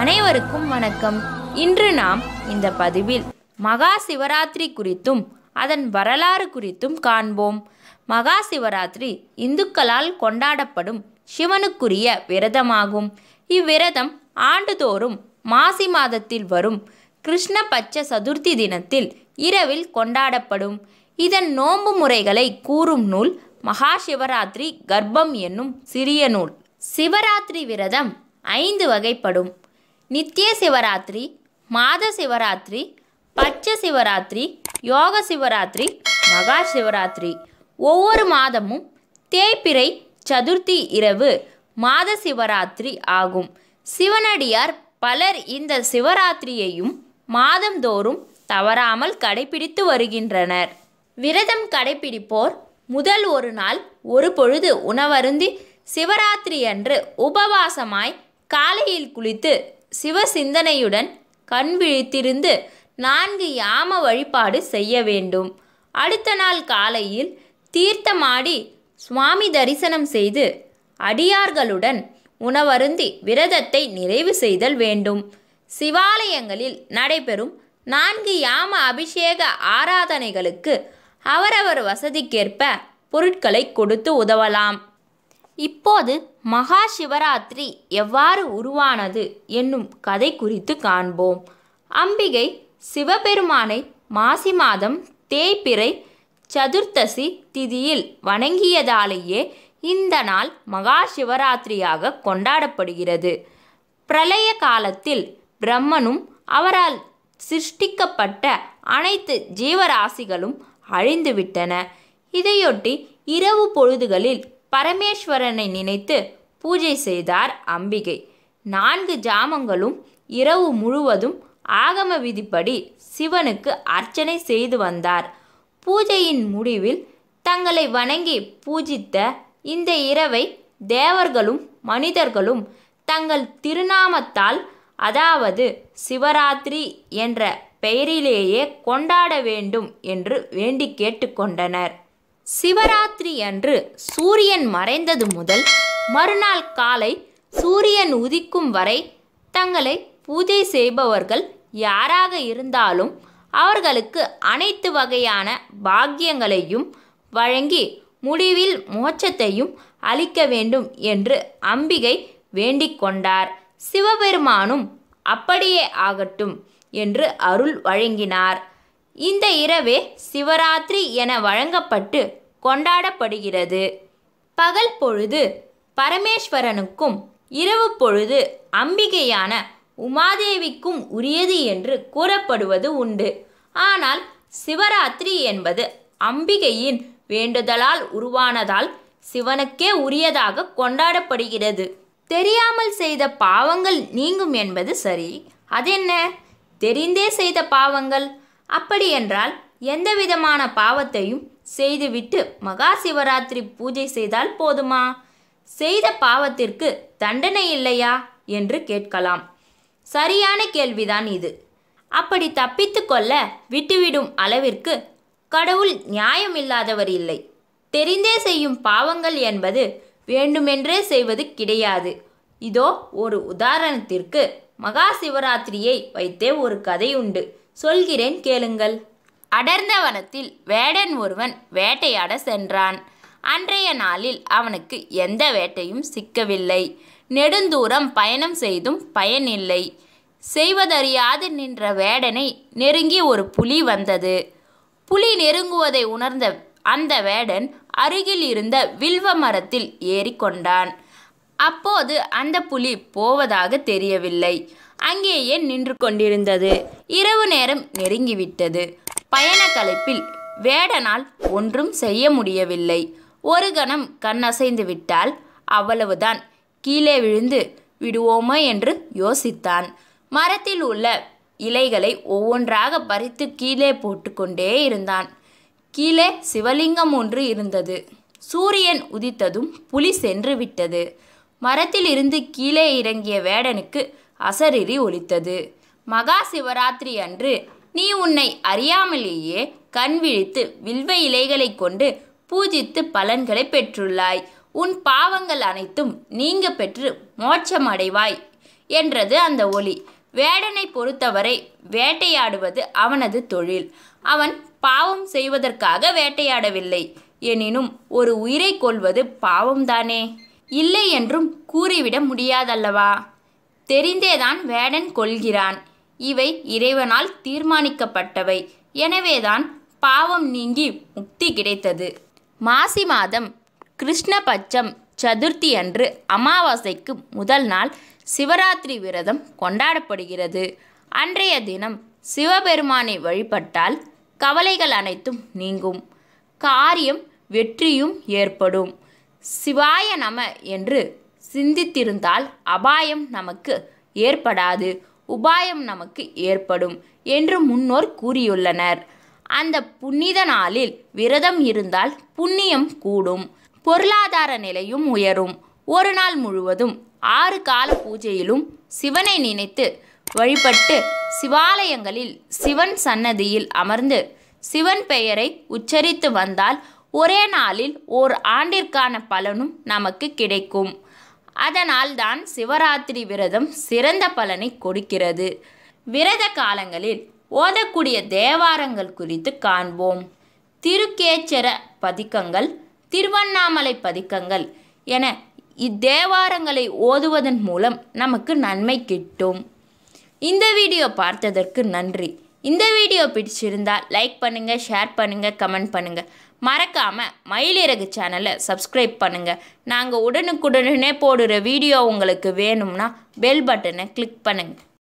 அனைவருக்கும் வணக்கம் இன்று நாம் இந்த பதிவில் மகா சிவராத்திரி குறித்தும் அதன் வரலாறு குறித்தும் காண்போம் மகா சிவராத்திரி இந்துக்களால் கொண்டாடப்படும் சிவனுக்குரிய விரதமாகும் இவ்விரதம் ஆண்டுதோறும் மாசி மாதத்தில் வரும் கிருஷ்ண பட்ச சதுர்த்தி தினத்தில் இரவில் கொண்டாடப்படும் இதன் நோன்பு முறைகளை கூறும் நூல் மகா சிவராத்திரி கர்ப்பம் என்னும் சிறிய நூல் சிவராத்திரி விரதம் ஐந்து வகைப்படும் நித்திய சிவராத்திரி மாத சிவராத்திரி பட்ச சிவராத்திரி யோக சிவராத்திரி மகா சிவராத்திரி ஒவ்வொரு மாதமும் தேய்பிறை சதுர்த்தி இரவு மாத சிவராத்திரி ஆகும் சிவனடியார் பலர் இந்த சிவராத்திரியையும் மாதந்தோறும் தவறாமல் கடைபிடித்து வருகின்றனர் விரதம் கடைபிடிப்போர் முதல் ஒரு நாள் ஒரு பொழுது உணவருந்தி சிவராத்திரி அன்று உபவாசமாய் காலையில் குளித்து சிவ சிந்தனையுடன் கண் விழித்திருந்து நான்கு யாம வழிபாடு செய்ய வேண்டும் அடுத்த நாள் காலையில் தீர்த்தமாடி சுவாமி தரிசனம் செய்து அடியார்களுடன் உணவருந்தி விரதத்தை நிறைவு செய்தல் வேண்டும் சிவாலயங்களில் நடைபெறும் நான்கு யாம அபிஷேக ஆராதனைகளுக்கு அவரவர் வசதிக்கேற்ப பொருட்களை கொடுத்து உதவலாம் இப்போது மகா சிவராத்திரி எவ்வாறு உருவானது என்னும் கதை குறித்து காண்போம் அம்பிகை சிவபெருமானை மாசி மாதம் தேய்பிறை சதுர்த்தசி திதியில் வணங்கியதாலேயே இந்த நாள் மகா சிவராத்திரியாக கொண்டாடப்படுகிறது பிரளய காலத்தில் பிரம்மனும் அவரால் சிருஷ்டிக்கப்பட்ட அனைத்து ஜீவராசிகளும் அழிந்துவிட்டன இதையொட்டி இரவு பொழுதுகளில் பரமேஸ்வரனை நினைத்து பூஜை செய்தார் அம்பிகை நான்கு ஜாமங்களும் இரவு முழுவதும் ஆகம விதிப்படி சிவனுக்கு அர்ச்சனை செய்து வந்தார் பூஜையின் முடிவில் தங்களை வணங்கி பூஜித்த இந்த இரவை தேவர்களும் மனிதர்களும் தங்கள் திருநாமத்தால் அதாவது சிவராத்திரி என்ற பெயரிலேயே கொண்டாட வேண்டும் என்று வேண்டி கேட்டுக்கொண்டனர் சிவராத்திரி அன்று சூரியன் மறைந்தது முதல் மறுநாள் காலை சூரியன் உதிக்கும் வரை தங்களை பூஜை செய்பவர்கள் யாராக இருந்தாலும் அவர்களுக்கு அனைத்து வகையான பாக்கியங்களையும் வழங்கி முடிவில் மோட்சத்தையும் அளிக்க வேண்டும் என்று அம்பிகை வேண்டிக் கொண்டார் சிவபெருமானும் அப்படியே ஆகட்டும் என்று அருள் வழங்கினார் இந்த இரவே சிவராத்திரி என வழங்கப்பட்டு கொண்டாடப்படுகிறது பகல் பொழுது பரமேஸ்வரனுக்கும் இரவு பொழுது அம்பிகையான உமாதேவிக்கும் உரியது என்று கூறப்படுவது உண்டு ஆனால் சிவராத்திரி என்பது அம்பிகையின் வேண்டுதலால் உருவானதால் சிவனுக்கே உரியதாக கொண்டாடப்படுகிறது தெரியாமல் செய்த பாவங்கள் நீங்கும் என்பது சரி அதென்ன தெரிந்தே செய்த பாவங்கள் அப்படியென்றால் எந்த விதமான பாவத்தையும் செய்துவிட்டு மகா சிவராத்திரி பூஜை செய்தால் போதுமா செய்த பாவத்திற்கு தண்டனை இல்லையா என்று கேட்கலாம் சரியான கேள்விதான் இது அப்படி தப்பித்து கொள்ள விட்டுவிடும் அளவிற்கு கடவுள் நியாயமில்லாதவர் இல்லை தெரிந்தே செய்யும் பாவங்கள் என்பது வேண்டுமென்றே செய்வது கிடையாது இதோ ஒரு உதாரணத்திற்கு மகா சிவராத்திரியை வைத்தே ஒரு கதை உண்டு சொல்கிறேன் கேளுங்கள் அடர்ந்த வனத்தில் வேடன் ஒருவன் வேட்டையாட சென்றான் அன்றைய நாளில் அவனுக்கு எந்த வேட்டையும் சிக்கவில்லை நெடுந்தூரம் பயணம் செய்தும் பயனில்லை செய்வதறியாது நின்ற வேடனை நெருங்கி ஒரு புலி வந்தது புலி நெருங்குவதை உணர்ந்த அந்த வேடன் அருகில் இருந்த வில்வ மரத்தில் ஏறிக்கொண்டான் அப்போது அந்த புலி போவதாக தெரியவில்லை அங்கேயே நின்று கொண்டிருந்தது இரவு நேரம் நெருங்கிவிட்டது பயண களைப்பில் வேடனால் ஒன்றும் செய்ய முடியவில்லை ஒரு கணம் கண்ணசைந்து விட்டால் அவ்வளவுதான் கீழே விழுந்து விடுவோமோ என்று யோசித்தான் மரத்தில் உள்ள இலைகளை ஒவ்வொன்றாக பறித்து கீழே போட்டுக்கொண்டே இருந்தான் கீழே சிவலிங்கம் ஒன்று இருந்தது சூரியன் உதித்ததும் புலி சென்று விட்டது மரத்தில் இருந்து கீழே இறங்கிய வேடனுக்கு அசரிரி ஒலித்தது மகா சிவராத்திரி அன்று நீ உன்னை அறியாமலேயே கண் விழித்து வில்வ இலைகளை கொண்டு பூஜித்து பலன்களை பெற்றுள்ளாய் உன் பாவங்கள் அனைத்தும் நீங்க பெற்று மோட்சம் அடைவாய் என்றது அந்த ஒலி வேடனை பொறுத்தவரை வேட்டையாடுவது அவனது தொழில் அவன் பாவம் செய்வதற்காக வேட்டையாடவில்லை எனினும் ஒரு உயிரை கொல்வது பாவம்தானே இல்லை என்றும் கூறிவிட முடியாதல்லவா தெரிந்தேதான் வேடன் கொள்கிறான் இவை இறைவனால் தீர்மானிக்கப்பட்டவை எனவேதான் பாவம் நீங்கி முக்தி கிடைத்தது மாசி மாதம் கிருஷ்ணபட்சம் சதுர்த்தி அன்று அமாவாசைக்கு முதல் நாள் சிவராத்திரி விரதம் கொண்டாடப்படுகிறது அன்றைய தினம் சிவபெருமானை வழிபட்டால் கவலைகள் அனைத்தும் நீங்கும் காரியம் வெற்றியும் ஏற்படும் சிவாய நம என்று சிந்தித்திருந்தால் அபாயம் நமக்கு ஏற்படாது உபாயம் நமக்கு ஏற்படும் என்று முன்னோர் கூறியுள்ளனர் அந்த புனித நாளில் விரதம் இருந்தால் புண்ணியம் கூடும் பொருளாதார நிலையும் உயரும் ஒரு நாள் முழுவதும் ஆறு கால பூஜையிலும் சிவனை நினைத்து வழிபட்டு சிவாலயங்களில் சிவன் சன்னதியில் அமர்ந்து சிவன் பெயரை உச்சரித்து வந்தால் ஒரே நாளில் ஓர் ஆண்டிற்கான பலனும் நமக்கு கிடைக்கும் அதனால் தான் சிவராத்திரி விரதம் சிறந்த பலனை கொடுக்கிறது விரத காலங்களில் ஓதக்கூடிய தேவாரங்கள் குறித்து காண்போம் திருக்கேச்சர பதிக்கங்கள் திருவண்ணாமலை பதிக்கங்கள் என இத்தேவாரங்களை ஓதுவதன் மூலம் நமக்கு நன்மை கிட்டும் இந்த வீடியோ பார்த்ததற்கு நன்றி இந்த வீடியோ பிடிச்சிருந்தா லைக் பண்ணுங்கள் ஷேர் பண்ணுங்கள் கமெண்ட் பண்ணுங்கள் மறக்காமல் மயிலிறகு சேனலை சப்ஸ்கிரைப் பண்ணுங்கள் நாங்கள் உடனுக்குடனே போடுற வீடியோ உங்களுக்கு வேணும்னா பெல் பட்டனை கிளிக் பண்ணுங்கள்